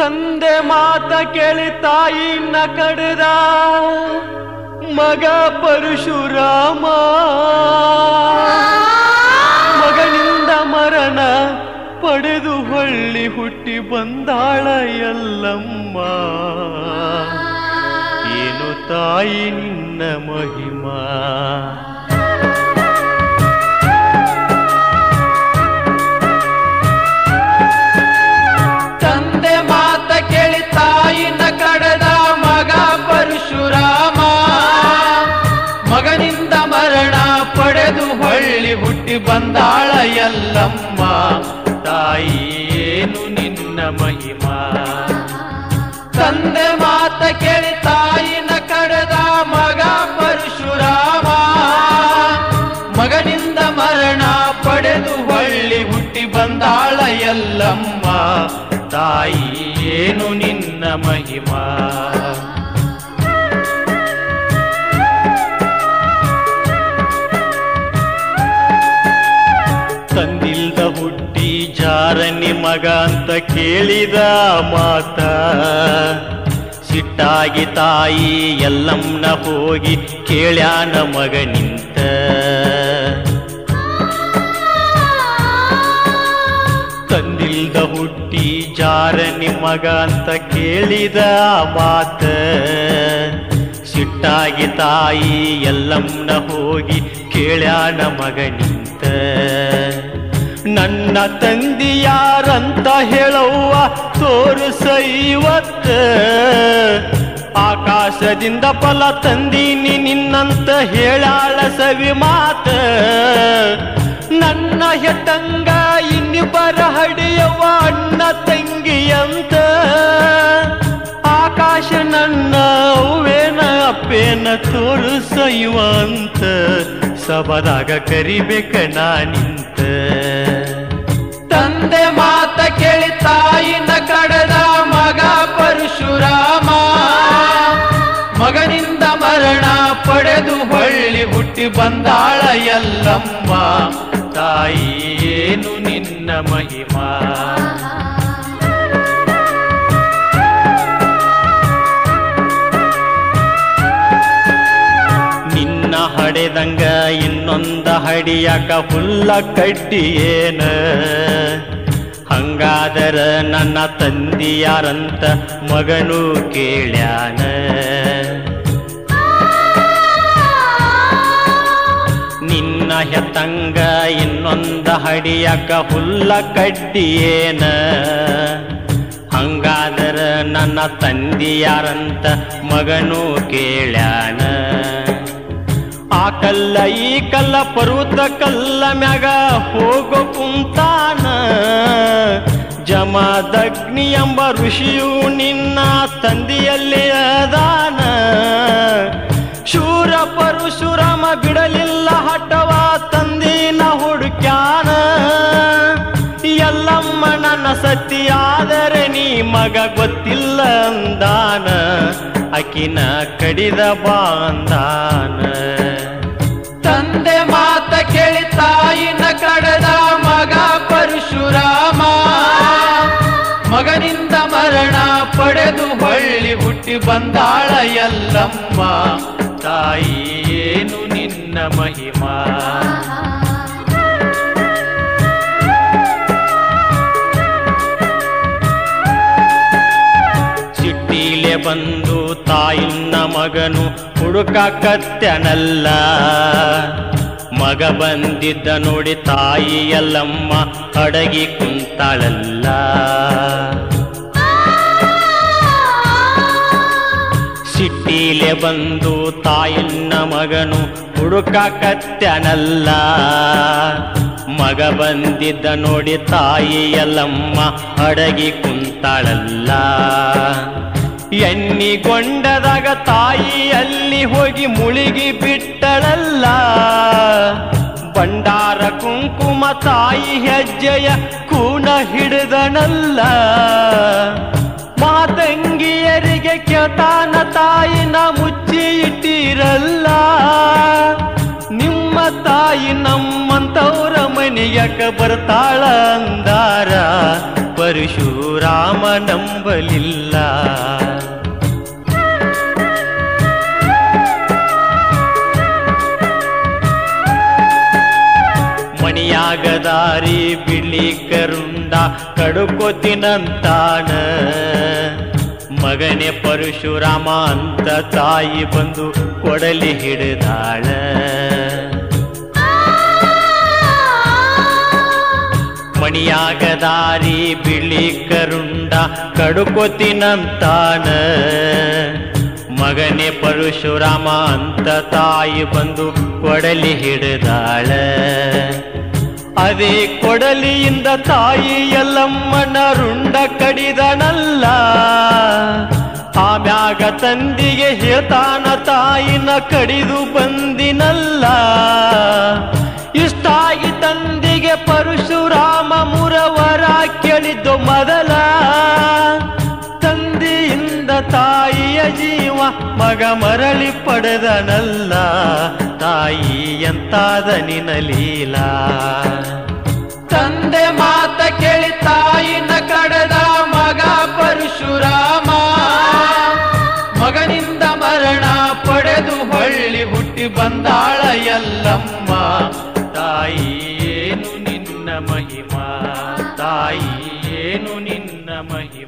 ತಂದೆ ಮಾತ ಕೇಳಿ ತಾಯಿನ ಕಡದ ಮಗ ಪರಶುರಾಮ ಮಗನಿಂದ ಮರಣ ಪಡೆದು ಹೊಳ್ಳಿ ಹುಟ್ಟಿ ಬಂದಾಳ ಎಲ್ಲಮ್ಮ ಏನು ತಾಯಿ ನಿನ್ನ ಮಹಿಮಾ ತಂದೆ ಮಾತ ಕೇಳಿ ತಾಯಿನ ಕಡದ ಮಗ ಪರಶುರಾಮ ಮಗನಿಂದ ಮರಣ ಪಡೆದು ಹೊಳ್ಳಿ ಹುಟ್ಟಿ ಬಂದಾಳ ಎಲ್ಲಮ್ಮ ತಾಯಿ ಏನು ನಿನ್ನ ಮಹಿಮಾ ತಂದೆ ಮಾತ ಕೇಳಿ ತಾಯಿನ ಕಡದ ಮಗ ಪರಶುರಾಮ ಮಗನಿಂದ ಮರಣ ಪಡೆದು ಹೊಳ್ಳಿ ಹುಟ್ಟಿ ಬಂದಾಳ ಎಲ್ಲಮ್ಮ ತಾಯಿ ಏನು ನಿನ್ನ ಮಹಿಮಾ ತಂದಿಲ್ದ ಹುಟ್ಟಿ ಜಾರನಿ ಮಗ ಅಂತ ಕೇಳಿದ ಮಾತ ಸಿಟ್ಟಾಗಿ ತಾಯಿ ಎಲ್ಲಮ್ಮನ ಹೋಗಿ ಕೇಳ್ಯಾನ ಮಗ ನಿಂತ ತಂದಿಲ್ದ ಹುಟ್ಟಿ ಜಾರನಿ ಮಗ ಅಂತ ಕೇಳಿದ ಮಾತ ಸಿಟ್ಟಾಗಿ ತಾಯಿ ಎಲ್ಲಮ್ಮನ ಹೋಗಿ ಕೇಳ್ಯಾನ ಮಗ ನಿಂತ ನನ್ನ ತಂದಿ ಯಾರಂತ ಹೇಳವ್ವ ತೋರಿಸ ಇವತ್ತ ಆಕಾಶದಿಂದ ಫಲ ತಂದೀನಿ ನಿನ್ನಂತ ಹೇಳಾಳ ಸವಿ ಮಾತ ನನ್ನ ಹೆತ್ತಂಗ ಇನ್ನಿಬ್ಬರ ಹಡಿಯವ್ವ ಅಣ್ಣ ತಂಗಿಯಂತ ಆಕಾಶ ನನ್ನ ಅವ್ವೇನ ಅಪ್ಪೇನ ತೋರಿಸ ಇವ ಅಂತ ಸಬದಾಗ ಕರಿಬೇಕ ನಾ ನಿಂತ ತಂದೆ ಮಾತ ಕೇಳಿ ತಾಯಿನ ಕಡದ ಮಗ ಪರಶುರಾಮ ಮಗನಿಂದ ಮರಣ ಪಡೆದು ಹೊಳ್ಳಿ ಹುಟ್ಟಿ ಬಂದಾಳ ಎಲ್ಲಮ್ಮ ತಾಯಿ ಏನು ನಿನ್ನ ಮಹಿಮಾ ನಿನ್ನ ಹಡೆದಂಗ ಇನ್ನೊಂದ ಹಡಿಯಾಕ ಹುಲ್ಲ ಕಡ್ಡಿ ಏನ ಹಂಗಾದರ ನನ್ನ ತಂದಿಯಾರಂತ ಮಗನು ಕೇಳ್ಯಾನ ನಿನ್ನ ಹೆತ್ತಂಗ ಇನ್ನೊಂದ ಹಡಿಯಾಕ ಹುಲ್ಲ ಕಡ್ಡಿ ಏನ ಹಂಗಾದರ ನನ್ನ ತಂದಿಯಾರಂತ ಮಗನು ಕೇಳ್ಯಾನ ಆ ಕಲ್ಲ ಈ ಕಲ್ಲ ಪರ್ವತ ಕಲ್ಲ ಮ್ಯಾಗ ಹೋಗೋ ಕುಂತಾನ ಜಮದಗ್ನಿ ಎಂಬ ಋಷಿಯು ನಿನ್ನ ತಂದೆಯಲ್ಲಿ ಅದಾನ ಶೂರ ಪರಶುರಾಮ ಬಿಡಲಿಲ್ಲ ಹಠವ ತಂದಿನ ಹುಡುಕ್ಯಾನ ಎಲ್ಲಮ್ಮ ನನ್ನ ಸತಿಯಾದರೆ ನೀ ಮಗ ಗೊತ್ತಿಲ್ಲ ಅಂದಾನ ಅಕಿನ ಕಡಿದ ಬಾಂದಾನ ತಂದೆ ಮಾತ ಕೇಳಿ ತಾಯಿನ ಕಡದ ಮಗ ಪರಶುರಾಮ ಮಗನಿಂದ ಮರಣ ಪಡೆದು ಹೊಳ್ಳಿ ಹುಟ್ಟಿ ಬಂದಾಳ ಎಲ್ಲಮ್ಮ ತಾಯಿ ಏನು ನಿನ್ನ ಮಹಿಮಾ ಸಿಟ್ಟಿಲೆ ಬಂದು ತಾಯಿನ್ನ ಮಗನು ಹುಡುಕಾಕತ್ಯನಲ್ಲ ಮಗ ಬಂದಿದ್ದ ನೋಡಿ ತಾಯಿ ಎಲ್ಲಮ್ಮ ಅಡಗಿ ಕುಂತಾಳಲ್ಲ ಸಿಟ್ಟಿಲೆ ಬಂದು ತಾಯಿನ್ನ ಮಗನು ಹುಡುಕಾಕತ್ಯನಲ್ಲ ಮಗ ಬಂದಿದ್ದ ನೋಡಿ ತಾಯಿ ಎಲ್ಲಮ್ಮ ಅಡಗಿ ಕುಂತಾಳಲ್ಲ ಎಣ್ಣಿಗೊಂಡದಾಗ ತಾಯಿ ಅಲ್ಲಿ ಹೋಗಿ ಮುಳುಗಿ ಬಿಟ್ಟಳಲ್ಲ ಬಂಡಾರ ಕುಂಕುಮ ತಾಯಿ ಹೆಜ್ಜೆಯ ಕೂನ ಹಿಡಿದನಲ್ಲ ಮಾತಂಗಿಯರಿಗೆ ಕೇತಾನ ತಾಯಿನ ಮುಚ್ಚಿ ಇಟ್ಟಿರಲ್ಲ ನಿಮ್ಮ ತಾಯಿ ನಮ್ಮಂತವ್ರ ಮನೆಯಕ ಬರ್ತಾಳ ಅಂದಾರ ಪರಶುರಾಮ ನಂಬಲಿಲ್ಲ ಮಣಿಯಾಗದಾರಿ ಬಿಡ್ಲಿಕ್ಕರುಂಡ ಕಡುಕೋತಿನಂತಾನ ಮಗನೇ ಪರಶುರಾಮ ಅಂತ ತಾಯಿ ಬಂದು ಕೊಡಲಿ ಹಿಡಿದಾಳ ಮಣಿಯಾಗದಾರಿ ಬಿಳಿಕರುಂಡ ಕಡುಕೋತಿನಂತಾನ ಮಗನೇ ಪರಶುರಾಮ ಅಂತ ತಾಯಿ ಬಂದು ಕೊಡಲಿ ಹಿಡಿದಾಳ ಅದೇ ಕೊಡಲಿಯಿಂದ ತಾಯಿ ಎಲ್ಲಮ್ಮನ ರುಂಡ ಕಡಿದನಲ್ಲ ಆಮ್ಯಾಗ ತಂದಿಗೆ ಹೇಳ್ತಾನ ತಾಯಿನ ಕಡಿದು ಬಂದಿನಲ್ಲ ಇಷ್ಟಾಗಿ ತಂದಿಗೆ ಪರಶುರಾಮ ಮುರವರ ಕೇಳಿದ್ದು ಮೊದಲ ತಂದೆಯಿಂದ ತಾಯಿಯ ಜೀವ ಮಗ ಮರಳಿ ಪಡೆದನಲ್ಲ ತಾಯಿ ಎಂತಾದ ನಿನಲೀಲ ತಂದೆ ಮಾತ ಕೇಳಿ ತಾಯಿನ ಕಡದ ಮಗ ಪರಶುರಾಮ ಮಗನಿಂದ ಮರಣ ಪಡೆದು ಹೊಳ್ಳಿ ಹುಟ್ಟಿ ಬಂದಾಳ ಎಲ್ಲಮ್ಮ ತಾಯಿ ಏನು ನಿನ್ನ ಮಹಿಮಾ ತಾಯಿ ಏನು ನಿನ್ನ ಮಹಿಮಾ